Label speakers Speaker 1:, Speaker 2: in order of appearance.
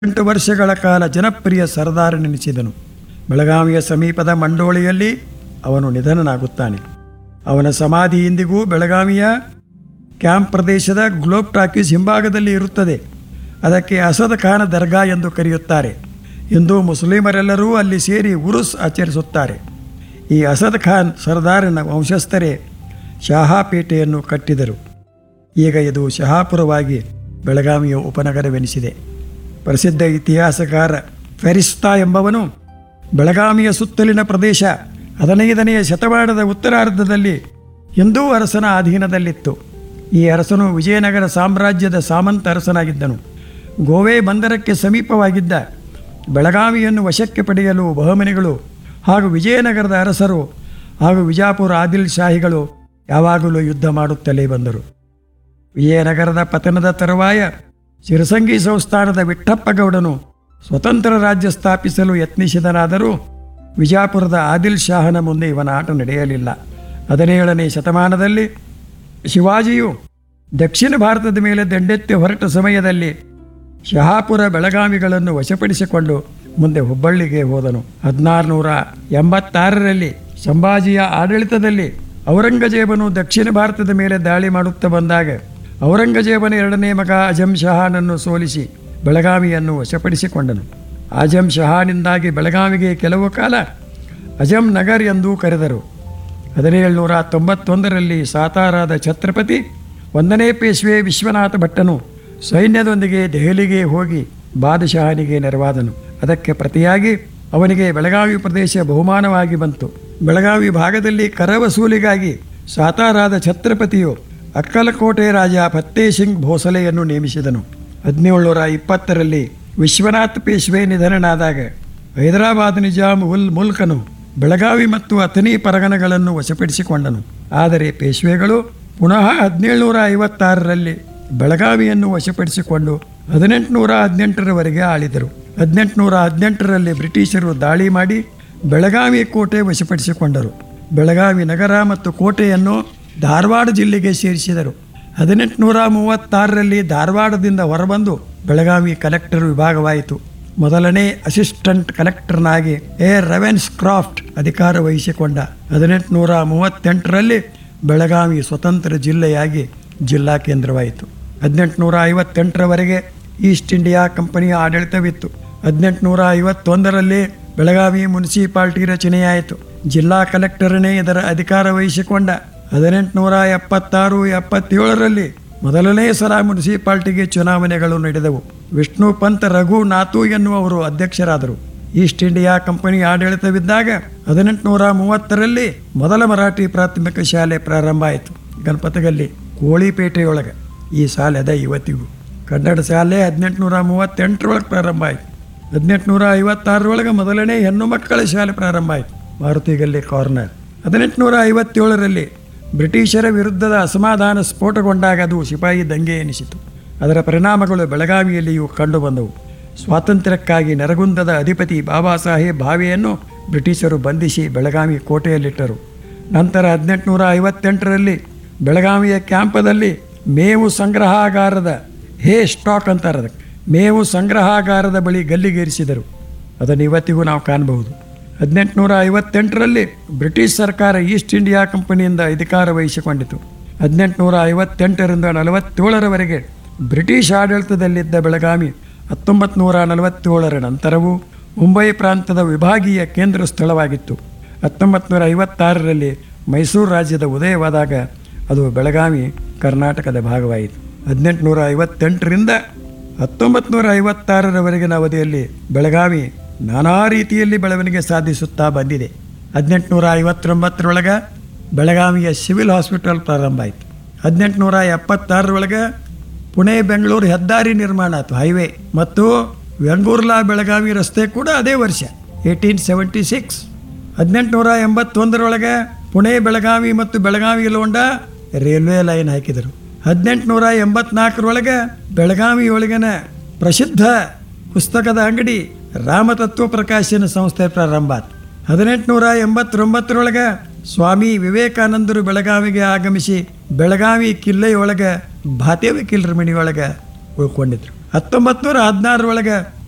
Speaker 1: ಎಂಟು ವರ್ಷಗಳ ಕಾಲ ಜನಪ್ರಿಯ ಸರ್ದಾರನೆನಿಸಿದನು ಬೆಳಗಾವಿಯ ಸಮೀಪದ ಮಂಡೋಳಿಯಲ್ಲಿ ಅವನು ನಿಧನನಾಗುತ್ತಾನೆ ಅವನ ಸಮಾಧಿ ಇಂದಿಗೂ ಬೆಳಗಾವಿಯ ಕ್ಯಾಂಪ್ ಪ್ರದೇಶದ ಗ್ಲೋಬ್ ಟಾಕೀಸ್ ಹಿಂಭಾಗದಲ್ಲಿ ಇರುತ್ತದೆ ಅದಕ್ಕೆ ಅಸದ್ ಖಾನ ದರ್ಗಾ ಎಂದು ಕರೆಯುತ್ತಾರೆ ಇಂದು ಮುಸ್ಲಿಮರೆಲ್ಲರೂ ಅಲ್ಲಿ ಸೇರಿ ಉರುಸ್ ಆಚರಿಸುತ್ತಾರೆ ಈ ಅಸದ್ ಖಾನ್ ಸರ್ದಾರನ ವಂಶಸ್ಥರೇ ಶಹಾಪೇಟೆಯನ್ನು ಕಟ್ಟಿದರು ಈಗ ಇದು ಶಹಾಪುರವಾಗಿ ಬೆಳಗಾವಿಯ ಉಪನಗರವೆನಿಸಿದೆ ಪ್ರಸಿದ್ಧ ಇತಿಹಾಸಕಾರ ಫೆರಿಸ್ತಾ ಎಂಬವನು ಬೆಳಗಾವಿಯ ಸುತ್ತಲಿನ ಪ್ರದೇಶ ಹದಿನೈದನೆಯ ಶತಮಾನದ ಉತ್ತರಾರ್ಧದಲ್ಲಿ ಹಿಂದೂ ಅರಸನ ಅಧೀನದಲ್ಲಿತ್ತು ಈ ಅರಸನು ವಿಜಯನಗರ ಸಾಮ್ರಾಜ್ಯದ ಸಾಮಂತ ಅರಸನಾಗಿದ್ದನು ಗೋವೆ ಬಂದರಕ್ಕೆ ಸಮೀಪವಾಗಿದ್ದ ಬೆಳಗಾವಿಯನ್ನು ವಶಕ್ಕೆ ಪಡೆಯಲು ಬಹುಮನಿಗಳು ಹಾಗೂ ವಿಜಯನಗರದ ಅರಸರು ಹಾಗೂ ವಿಜಾಪುರ ಆದಿಲ್ ಶಾಹಿಗಳು ಯಾವಾಗಲೂ ಯುದ್ಧ ಮಾಡುತ್ತಲೇ ಬಂದರು ವಿಜಯನಗರದ ಪತನದ ತರುವಾಯ ಶಿರಸಂಗಿ ಸಂಸ್ಥಾನದ ವಿಠಪ್ಪಗೌಡನು ಸ್ವತಂತ್ರ ರಾಜ್ಯ ಸ್ಥಾಪಿಸಲು ಯತ್ನಿಸಿದನಾದರೂ ವಿಜಾಪುರದ ಆದಿಲ್ ಶಾಹನ ಮುಂದೆ ಇವನ ಆಟ ನಡೆಯಲಿಲ್ಲ ಹದಿನೇಳನೇ ಶತಮಾನದಲ್ಲಿ ಶಿವಾಜಿಯು ದಕ್ಷಿಣ ಭಾರತದ ಮೇಲೆ ದಂಡೆತ್ತಿ ಹೊರಟ ಸಮಯದಲ್ಲಿ ಶಹಾಪುರ ಬೆಳಗಾವಿಗಳನ್ನು ವಶಪಡಿಸಿಕೊಂಡು ಮುಂದೆ ಹುಬ್ಬಳ್ಳಿಗೆ ಹೋದನು ಹದಿನಾರುನೂರ ಎಂಬತ್ತಾರರಲ್ಲಿ ಸಂಭಾಜಿಯ ಆಡಳಿತದಲ್ಲಿ ಔರಂಗಜೇಬನು ದಕ್ಷಿಣ ಭಾರತದ ಮೇಲೆ ದಾಳಿ ಮಾಡುತ್ತಾ ಬಂದಾಗ ಔರಂಗಜೇಬನ ಎರಡನೇ ಮಗ ಅಜಂ ಶಹಾನನ್ನು ಸೋಲಿಸಿ ಬೆಳಗಾವಿಯನ್ನು ವಶಪಡಿಸಿಕೊಂಡನು ಆಜಂ ಶಹಾನಿಂದಾಗಿ ಬೆಳಗಾವಿಗೆ ಕೆಲವು ಕಾಲ ಅಜಂ ನಗರ್ ಎಂದೂ ಕರೆದರು ಹದಿನೇಳುನೂರ ತೊಂಬತ್ತೊಂದರಲ್ಲಿ ಸಾತಾರಾದ ಛತ್ರಪತಿ ಒಂದನೇ ಪೇಶ್ವೆ ವಿಶ್ವನಾಥ ಭಟ್ಟನು ಸೈನ್ಯದೊಂದಿಗೆ ದೆಹಲಿಗೆ ಹೋಗಿ ಬಾದಶಾಹನಿಗೆ ನೆರವಾದನು ಅದಕ್ಕೆ ಪ್ರತಿಯಾಗಿ ಅವನಿಗೆ ಬೆಳಗಾವಿ ಪ್ರದೇಶ ಬಹುಮಾನವಾಗಿ ಬಂತು ಬೆಳಗಾವಿ ಭಾಗದಲ್ಲಿ ಕರ ವಸೂಲಿಗಾಗಿ ಸಾತಾರಾದ ಛತ್ರಪತಿಯು ಅಕ್ಕಲಕೋಟೆ ರಾಜ ಫತ್ತೇ ಸಿಂಗ್ ಭೋಸಲೆಯನ್ನು ನೇಮಿಸಿದನು ಹದಿನೇಳುನೂರ ಇಪ್ಪತ್ತರಲ್ಲಿ ವಿಶ್ವನಾಥ್ ಪೇಶ್ವೆ ನಿಧನನಾದಾಗ ಹೈದರಾಬಾದ್ ನಿಜಾಮ್ ಉಲ್ ಮುಲ್ಕನು ಬೆಳಗಾವಿ ಮತ್ತು ಅಥಣಿ ಪರಗನಗಳನ್ನು ವಶಪಡಿಸಿಕೊಂಡನು ಆದರೆ ಪೇಶ್ವೆಗಳು ಪುನಃ ಹದಿನೇಳುನೂರ ಐವತ್ತಾರರಲ್ಲಿ ಬೆಳಗಾವಿಯನ್ನು ವಶಪಡಿಸಿಕೊಂಡು ಹದಿನೆಂಟುನೂರ ಹದಿನೆಂಟರವರೆಗೆ ಆಳಿದರು ಹದಿನೆಂಟುನೂರ ಹದಿನೆಂಟರಲ್ಲಿ ಬ್ರಿಟಿಷರು ದಾಳಿ ಮಾಡಿ ಬೆಳಗಾವಿ ಕೋಟೆ ವಶಪಡಿಸಿಕೊಂಡರು ಬೆಳಗಾವಿ ನಗರ ಮತ್ತು ಕೋಟೆಯನ್ನು ಧಾರವಾಡ ಜಿಲ್ಲೆಗೆ ಸೇರಿಸಿದರು ಹದಿನೆಂಟುನೂರ ಮೂವತ್ತಾರರಲ್ಲಿ ಧಾರವಾಡದಿಂದ ಹೊರಬಂದು ಬೆಳಗಾವಿ ಕಲೆಕ್ಟರ್ ವಿಭಾಗವಾಯಿತು ಮೊದಲನೇ ಅಸಿಸ್ಟೆಂಟ್ ಕಲೆಕ್ಟರ್ನಾಗಿ ಎ ರೆವೆನ್ಸ್ ಕ್ರಾಫ್ಟ್ ಅಧಿಕಾರ ವಹಿಸಿಕೊಂಡ ಹದಿನೆಂಟುನೂರ ಮೂವತ್ತೆಂಟರಲ್ಲಿ ಬೆಳಗಾವಿ ಸ್ವತಂತ್ರ ಜಿಲ್ಲೆಯಾಗಿ ಜಿಲ್ಲಾ ಕೇಂದ್ರವಾಯಿತು ಹದಿನೆಂಟುನೂರ ಐವತ್ತೆಂಟರವರೆಗೆ ಈಸ್ಟ್ ಇಂಡಿಯಾ ಕಂಪನಿಯ ಆಡಳಿತವಿತ್ತು ಹದಿನೆಂಟುನೂರ ಐವತ್ತೊಂದರಲ್ಲಿ ಬೆಳಗಾವಿ ಮುನ್ಸಿಪಾಲ್ಟಿ ರಚನೆಯಾಯಿತು ಜಿಲ್ಲಾ ಕಲೆಕ್ಟರನೇ ಇದರ ಅಧಿಕಾರ ವಹಿಸಿಕೊಂಡ ಹದಿನೆಂಟುನೂರ ಎಪ್ಪತ್ತಾರು ಎಪ್ಪತ್ತೇಳರಲ್ಲಿ ಮೊದಲನೇ ಸಲ ಮುನ್ಸಿಪಾಲ್ಟಿಗೆ ಚುನಾವಣೆಗಳು ನಡೆದವು ವಿಷ್ಣು ಪಂತ್ ರಘು ನಾತು ಎನ್ನುವರು ಅಧ್ಯಕ್ಷರಾದರು ಈಸ್ಟ್ ಇಂಡಿಯಾ ಕಂಪನಿ ಆಡಳಿತವಿದ್ದಾಗ ಹದಿನೆಂಟುನೂರ ಮೂವತ್ತರಲ್ಲಿ ಮೊದಲ ಮರಾಠಿ ಪ್ರಾಥಮಿಕ ಶಾಲೆ ಪ್ರಾರಂಭ ಆಯಿತು ಗಣಪತಗಲ್ಲಿ ಕೋಳಿಪೇಟೆಯೊಳಗೆ ಈ ಶಾಲೆ ಅದ ಇವತ್ತಿಗೂ ಕನ್ನಡ ಶಾಲೆ ಹದಿನೆಂಟುನೂರ ಮೂವತ್ತೆಂಟರೊಳಗೆ ಪ್ರಾರಂಭ ಆಯಿತು ಹದಿನೆಂಟುನೂರ ಐವತ್ತಾರರೊಳಗೆ ಮೊದಲನೇ ಹೆಣ್ಣು ಮಕ್ಕಳ ಶಾಲೆ ಪ್ರಾರಂಭ ಆಯಿತು ಮಾರುತಿಗಲ್ಲಿ ಕಾರ್ನರ್ ಹದಿನೆಂಟುನೂರ ಐವತ್ತೇಳರಲ್ಲಿ ಬ್ರಿಟಿಷರ ವಿರುದ್ಧದ ಅಸಮಾಧಾನ ಸ್ಫೋಟಗೊಂಡಾಗ ಅದು ಸಿಪಾಯಿ ದಂಗೆ ಎನಿಸಿತು ಅದರ ಪರಿಣಾಮಗಳು ಬೆಳಗಾವಿಯಲ್ಲಿಯೂ ಕಂಡುಬಂದವು ಸ್ವಾತಂತ್ರ್ಯಕ್ಕಾಗಿ ನರಗುಂದದ ಅಧಿಪತಿ ಬಾಬಾ ಸಾಹೇಬ್ ಭಾವೆಯನ್ನು ಬ್ರಿಟಿಷರು ಬಂಧಿಸಿ ಬೆಳಗಾವಿ ಕೋಟೆಯಲ್ಲಿಟ್ಟರು ನಂತರ ಹದಿನೆಂಟುನೂರ ಐವತ್ತೆಂಟರಲ್ಲಿ ಬೆಳಗಾವಿಯ ಕ್ಯಾಂಪದಲ್ಲಿ ಮೇವು ಸಂಗ್ರಹಾಗಾರದ ಹೇ ಸ್ಟಾಕ್ ಅಂತಾರೆ ಅದಕ್ಕೆ ಮೇವು ಸಂಗ್ರಹಾಗಾರದ ಬಳಿ ಗಲ್ಲಿಗೇರಿಸಿದರು ಅದನ್ನು ಇವತ್ತಿಗೂ ನಾವು ಕಾಣಬಹುದು ಹದಿನೆಂಟುನೂರ ಐವತ್ತೆಂಟರಲ್ಲಿ ಬ್ರಿಟಿಷ್ ಸರ್ಕಾರ ಈಸ್ಟ್ ಇಂಡಿಯಾ ಕಂಪನಿಯಿಂದ ಅಧಿಕಾರ ವಹಿಸಿಕೊಂಡಿತು ಹದಿನೆಂಟುನೂರ ಐವತ್ತೆಂಟರಿಂದ ನಲವತ್ತೇಳರವರೆಗೆ ಬ್ರಿಟಿಷ್ ಆಡಳಿತದಲ್ಲಿದ್ದ ಬೆಳಗಾವಿ ಹತ್ತೊಂಬತ್ತು ನೂರ ನಲವತ್ತೇಳರ ನಂತರವೂ ಮುಂಬೈ ಪ್ರಾಂತದ ವಿಭಾಗೀಯ ಕೇಂದ್ರ ಸ್ಥಳವಾಗಿತ್ತು ಹತ್ತೊಂಬತ್ತು ನೂರ ಐವತ್ತಾರರಲ್ಲಿ ಮೈಸೂರು ರಾಜ್ಯದ ಉದಯವಾದಾಗ ಅದು ಬೆಳಗಾವಿ ಕರ್ನಾಟಕದ ಭಾಗವಾಯಿತು ಹದಿನೆಂಟುನೂರ ಐವತ್ತೆಂಟರಿಂದ ಹತ್ತೊಂಬತ್ತು ನೂರ ಐವತ್ತಾರರವರೆಗಿನ ಅವಧಿಯಲ್ಲಿ ಬೆಳಗಾವಿ ನಾನಾ ರೀತಿಯಲ್ಲಿ ಬೆಳವಣಿಗೆ ಸಾಧಿಸುತ್ತಾ ಬಂದಿದೆ ಹದಿನೆಂಟುನೂರ ಐವತ್ತೊಂಬತ್ತರೊಳಗೆ ಬೆಳಗಾವಿಯ ಸಿವಿಲ್ ಹಾಸ್ಪಿಟಲ್ ಪ್ರಾರಂಭ ಆಯಿತು ಹದಿನೆಂಟುನೂರ ಎಪ್ಪತ್ತಾರರೊಳಗೆ ಪುಣೆ ಬೆಂಗಳೂರು ಹೆದ್ದಾರಿ ನಿರ್ಮಾಣ ಆಯಿತು ಹೈವೇ ಮತ್ತು ವೆಂಗೂರ್ಲಾ ಬೆಳಗಾವಿ ರಸ್ತೆ ಕೂಡ ಅದೇ ವರ್ಷ ಏಯ್ಟೀನ್ ಸೆವೆಂಟಿ ಸಿಕ್ಸ್ ಹದಿನೆಂಟುನೂರ ಎಂಬತ್ತೊಂದರೊಳಗೆ ಪುಣೆ ಬೆಳಗಾವಿ ಮತ್ತು ಬೆಳಗಾವಿ ಲೋಂಡ ರೈಲ್ವೆ ಲೈನ್ ಹಾಕಿದರು ಹದಿನೆಂಟುನೂರ ಎಂಬತ್ನಾಲ್ಕರೊಳಗೆ ಬೆಳಗಾವಿಯೊಳಗಿನ ಪ್ರಸಿದ್ಧ ಪುಸ್ತಕದ ಅಂಗಡಿ ರಾಮತತ್ವ ಪ್ರಕಾಶನ ಸಂಸ್ಥೆ ಪ್ರಾರಂಭ ಆಯ್ತು ಹದಿನೆಂಟುನೂರ ಎಂಬತ್ತೊಂಬತ್ತರೊಳಗೆ ಸ್ವಾಮಿ ವಿವೇಕಾನಂದರು ಬೆಳಗಾವಿಗೆ ಆಗಮಿಸಿ ಬೆಳಗಾವಿ ಕಿಲ್ಲೆಯೊಳಗೆ ಭಾತೆ ವಕೀಲರ ಮನೆಯೊಳಗೆ ಉಳ್ಕೊಂಡಿದ್ರು ಹತ್ತೊಂಬತ್ತು ನೂರ ಹದಿನಾರರೊಳಗೆ